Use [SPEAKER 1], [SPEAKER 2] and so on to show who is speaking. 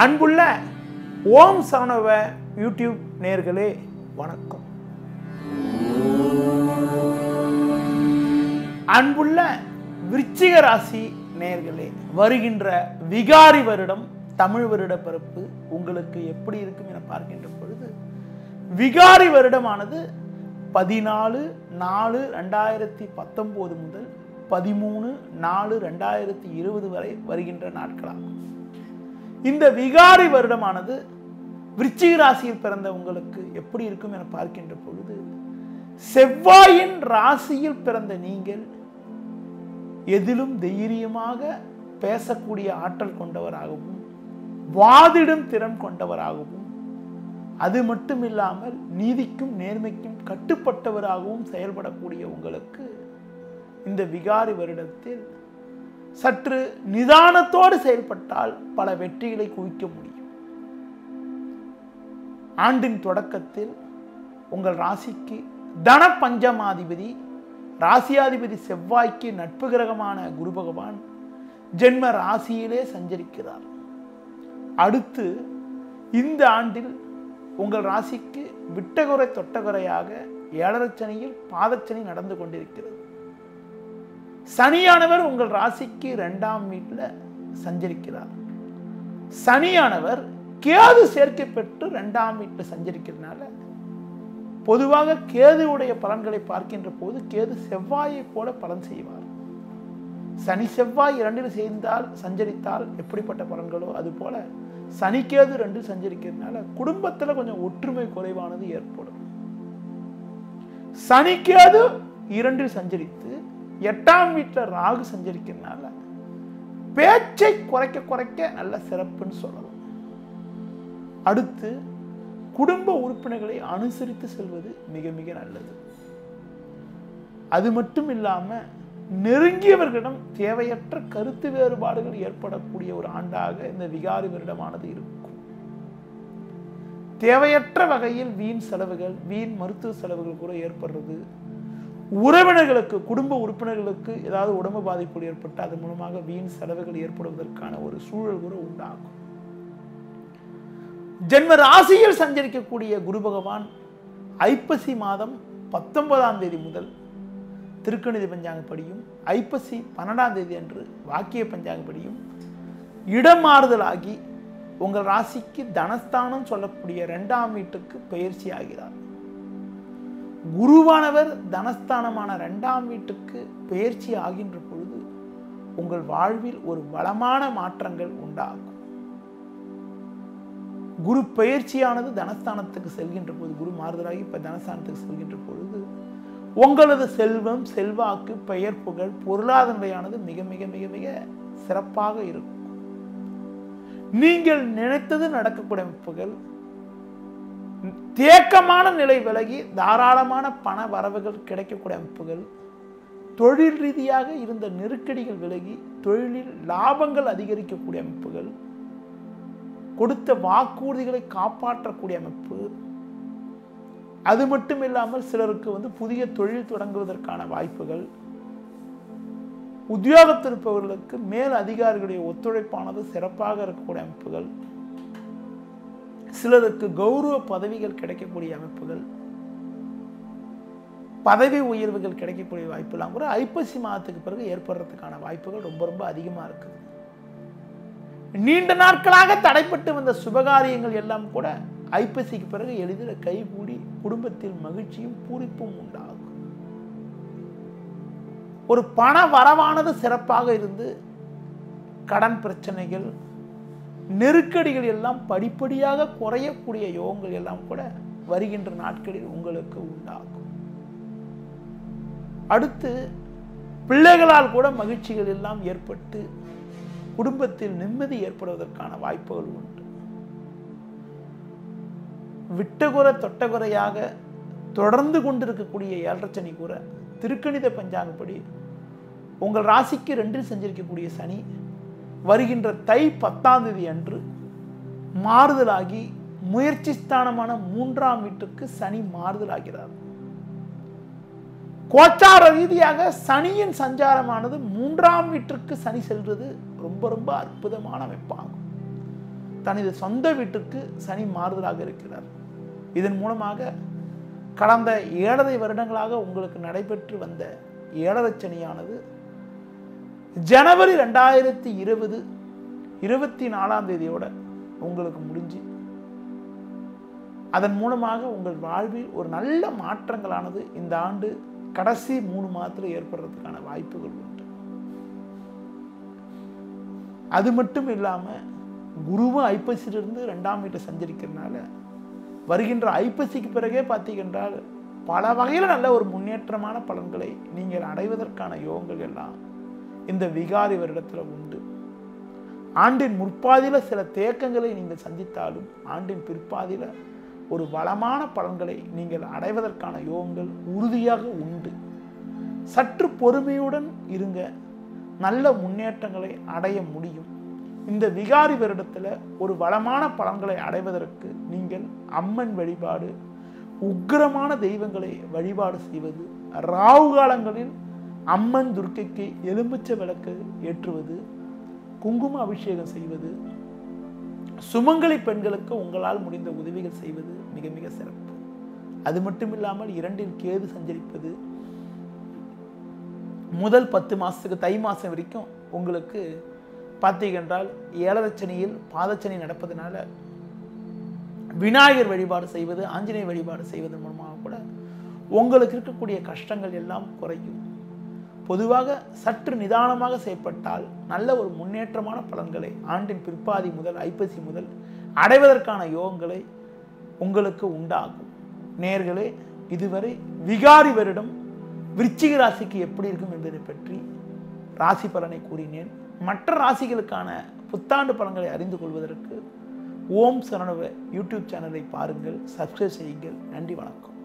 [SPEAKER 1] அன்புள்ள ஓம் சரணவ யூடியூப் நேர்களே வணக்கம் அன்புள்ள விருச்சிக ராசி நேர்களே வருகின்ற விகாரி வருடம் தமிழ் வருட பிறப்பு உங்களுக்கு எப்படி இருக்கும் என பார்க்கின்ற பொழுது விகாரி வருடமானது பதினாலு நாலு ரெண்டாயிரத்தி பத்தொம்போது முதல் பதிமூணு நாலு ரெண்டாயிரத்தி இருபது வரை வருகின்ற நாட்களாகும் இந்த விகாரி வருடமானது விருச்சிக ராசியில் பிறந்த உங்களுக்கு எப்படி இருக்கும் என பார்க்கின்ற பொழுது செவ்வாயின் ராசியில் பிறந்த நீங்கள் எதிலும் தைரியமாக பேசக்கூடிய ஆற்றல் கொண்டவராகவும் வாதிடும் திறன் கொண்டவராகவும் அது மட்டும் இல்லாமல் நீதிக்கும் நேர்மைக்கும் கட்டுப்பட்டவராகவும் செயல்படக்கூடிய உங்களுக்கு இந்த விகாரி வருடத்தில் சற்று நிதானத்தோடு செயல்பட்டால் பல வெற்றிகளை குவிக்க முடியும் ஆண்டின் தொடக்கத்தில் உங்கள் ராசிக்கு தன பஞ்சமாதிபதி ராசியாதிபதி செவ்வாய்க்கு நட்பு கிரகமான குரு பகவான் ஜென்ம ராசியிலே சஞ்சரிக்கிறார் அடுத்து இந்த ஆண்டில் உங்கள் ராசிக்கு விட்டகுறை தொட்டகுறையாக ஏழரை சனியில் பாதச்சனி நடந்து கொண்டிருக்கிறது சனியானவர் உங்கள் ராசிக்கு இரண்டாம் வீட்டில் சஞ்சரிக்கிறார் சனியானவர் கேது சேர்க்கை பெற்று இரண்டாம் வீட்டில் சஞ்சரிக்கிறதுனால பொதுவாக கேதுவுடைய பலன்களை பார்க்கின்ற போது கேது செவ்வாயை போல பலன் செய்வார் சனி செவ்வாய் இரண்டில் சேர்ந்தால் சஞ்சரித்தால் எப்படிப்பட்ட பலன்களோ அது போல சனிக்கேது ரெண்டு சஞ்சரிக்கிறதுனால குடும்பத்தில் கொஞ்சம் ஒற்றுமை குறைவானது ஏற்படும் சனிக்கேது இரண்டில் சஞ்சரித்து எட்டாம் வீட்டில் ராகு சஞ்சரிக்கிறதுனால பேச்சை குறைக்க குறைக்க நல்ல சிறப்புன்னு சொல்லலாம் அடுத்து குடும்ப உறுப்பினர்களை அனுசரித்து செல்வது மிக மிக நல்லது அது மட்டும் இல்லாம நெருங்கியவர்களிடம் தேவையற்ற கருத்து வேறுபாடுகள் ஏற்படக்கூடிய ஒரு ஆண்டாக இந்த விகாரி வருடமானது இருக்கும் தேவையற்ற வகையில் வீண் செலவுகள் வீண் மருத்துவ செலவுகள் கூட ஏற்படுறது உறவினர்களுக்கு குடும்ப உறுப்பினர்களுக்கு ஏதாவது உடம்பு பாதிப்பு ஏற்பட்டு அதன் மூலமாக வீண் செலவுகள் ஏற்படுவதற்கான ஒரு சூழல் கூட உண்டாகும் ஜென்ம ராசியில் சஞ்சரிக்கக்கூடிய குரு பகவான் ஐப்பசி மாதம் பத்தொன்பதாம் தேதி முதல் திருக்கணித பஞ்சாங்கப்படியும் ஐப்பசி பன்னெண்டாம் தேதி அன்று வாக்கிய பஞ்சாங்கப்படியும் இடம் மாறுதலாகி உங்கள் ராசிக்கு தனஸ்தானம் சொல்லக்கூடிய இரண்டாம் வீட்டுக்கு பயிற்சி ஆகிறார் குருவானவர் தனஸ்தானமான இரண்டாம் வீட்டுக்கு பயிற்சி ஆகின்ற பொழுது உங்கள் வாழ்வில் ஒரு வளமான மாற்றங்கள் உண்டாகும் குரு பயிற்சியானது தனஸ்தானத்துக்கு செல்கின்ற போது குரு மாறுதலாகி இப்ப தனஸ்தானத்துக்கு செல்கின்ற பொழுது உங்களது செல்வம் செல்வாக்கு பெயர் புகழ் பொருளாதார நிலையானது மிக மிக மிக மிக சிறப்பாக இருக்கும் நீங்கள் நினைத்தது நடக்கக்கூடிய அமைப்புகள் தேக்கமான நிலை விலகி தாராளமான பண வரவுகள் கிடைக்கக்கூடிய அமைப்புகள் தொழில் ரீதியாக இருந்த நெருக்கடிகள் விலகி தொழிலில் லாபங்கள் அதிகரிக்கக்கூடிய அமைப்புகள் கொடுத்த வாக்குறுதிகளை காப்பாற்றக்கூடிய அமைப்பு அது மட்டும் இல்லாமல் சிலருக்கு வந்து புதிய தொழில் தொடங்குவதற்கான வாய்ப்புகள் உத்தியோகத்தில் இருப்பவர்களுக்கு மேல் அதிகாரிகளுடைய ஒத்துழைப்பானது சிறப்பாக இருக்கக்கூடிய அமைப்புகள் சிலருக்கு கௌரவ பதவிகள் கிடைக்கக்கூடிய அமைப்புகள் பதவி உயர்வுகள் கிடைக்கக்கூடிய வாய்ப்புலாம் கூட ஐப்பசி மாதத்துக்கு பிறகு ஏற்படுறதுக்கான வாய்ப்புகள் ரொம்ப ரொம்ப அதிகமாக இருக்குது நீண்ட நாட்களாக தடைப்பட்டு வந்த சுபகாரியங்கள் எல்லாம் கூட ஐப்பசிக்கு பிறகு எளிதில் கைகூடி குடும்பத்தில் மகிழ்ச்சியும் பூரிப்பும் உண்டாகும் ஒரு பண வரவானது சிறப்பாக இருந்து கடன் பிரச்சனைகள் நெருக்கடிகள் எல்லாம் படிப்படியாக குறையக்கூடிய யோகங்கள் எல்லாம் கூட வருகின்ற நாட்களில் உங்களுக்கு உண்டாகும் அடுத்து பிள்ளைகளால் கூட மகிழ்ச்சிகள் எல்லாம் ஏற்பட்டு குடும்பத்தில் நிம்மதி ஏற்படுவதற்கான வாய்ப்புகள் உண்டு விட்டகுற தொட்டகுறையாக தொடர்ந்து கொண்டிருக்கக்கூடிய ஏழரச்சனி கூற திருக்கணித பஞ்சாங்கப்படி உங்கள் ராசிக்கு ரெண்டில் செஞ்சிருக்கக்கூடிய சனி வருகின்ற தை பத்தாம் தேதி அன்று மாறுதலாகி முயற்சி ஸ்தானமான மூன்றாம் வீட்டுக்கு சனி மாறுதலாகிறார் கோச்சார ரீதியாக சனியின் சஞ்சாரமானது மூன்றாம் வீட்டிற்கு சனி செல்வது ரொம்ப ரொம்ப அற்புதமான அமைப்பாகும் தனது சொந்த வீட்டுக்கு சனி மாறுதலாக இருக்கிறார் இதன் மூலமாக கடந்த ஏழரை வருடங்களாக உங்களுக்கு நடைபெற்று வந்த ஏழரை சனியானது ஜனவரி ரெண்டாயிரத்தி இருபது இருபத்தி நாலாம் தேதியோட உங்களுக்கு முடிஞ்சு அதன் மூலமாக உங்கள் வாழ்வில் ஒரு நல்ல மாற்றங்களானது இந்த ஆண்டு கடைசி மூணு மாதத்தில் ஏற்படுறதுக்கான வாய்ப்புகள் உண்டு அது மட்டும் இல்லாமல் குருவும் ஐப்பசியிலிருந்து ரெண்டாம் வீட்டை சஞ்சரிக்கிறதுனால வருகின்ற ஐப்பசிக்கு பிறகே பார்த்தீங்கன்றால் பல வகையில் நல்ல ஒரு முன்னேற்றமான பலன்களை நீங்கள் அடைவதற்கான யோகங்கள் எல்லாம் இந்த விகாரி வருடத்தில் உண்டு ஆண்டின் முற்பாதியில் சில தேக்கங்களை நீங்கள் சந்தித்தாலும் ஆண்டின் பிற்பாதியில் ஒரு வளமான பலன்களை நீங்கள் அடைவதற்கான யோகங்கள் உறுதியாக உண்டு சற்று பொறுமையுடன் இருங்க நல்ல முன்னேற்றங்களை அடைய முடியும் இந்த விகாரி வருடத்தில் ஒரு வளமான பலன்களை அடைவதற்கு நீங்கள் அம்மன் வழிபாடு உக்கிரமான தெய்வங்களை வழிபாடு செய்வது ராகு காலங்களில் அம்மன் துர்க்கைக்கு எலுமிச்சை விளக்கு ஏற்றுவது குங்கும அபிஷேகம் செய்வது சுமங்கலி பெண்களுக்கு உங்களால் முடிந்த உதவிகள் செய்வது மிக மிக சிறப்பு அது மட்டும் இல்லாமல் இரண்டில் கேது சஞ்சரிப்பது முதல் பத்து மாசத்துக்கு தை மாசம் வரைக்கும் உங்களுக்கு பார்த்தீங்கன்றால் ஏழரச்சனியில் பாதச்சனி நடப்பதனால விநாயகர் வழிபாடு செய்வது ஆஞ்சநேய வழிபாடு செய்வதன் மூலமாக கூட உங்களுக்கு இருக்கக்கூடிய கஷ்டங்கள் எல்லாம் குறையும் பொதுவாக சற்று நிதானமாக செயல்பட்டால் நல்ல ஒரு முன்னேற்றமான பலன்களை ஆண்டின் பிற்பாதி முதல் ஐப்பசி முதல் அடைவதற்கான யோகங்களை உங்களுக்கு உண்டாகும் நேர்களே இதுவரை விகாரி வருடம் விருச்சிக ராசிக்கு எப்படி இருக்கும் என்பதை பற்றி ராசி பலனை கூறினேன் மற்ற ராசிகளுக்கான புத்தாண்டு பலன்களை அறிந்து கொள்வதற்கு ஓம் சரணவ யூடியூப் சேனலை பாருங்கள் சப்ஸ்கிரைப் செய்யுங்கள் நன்றி வணக்கம்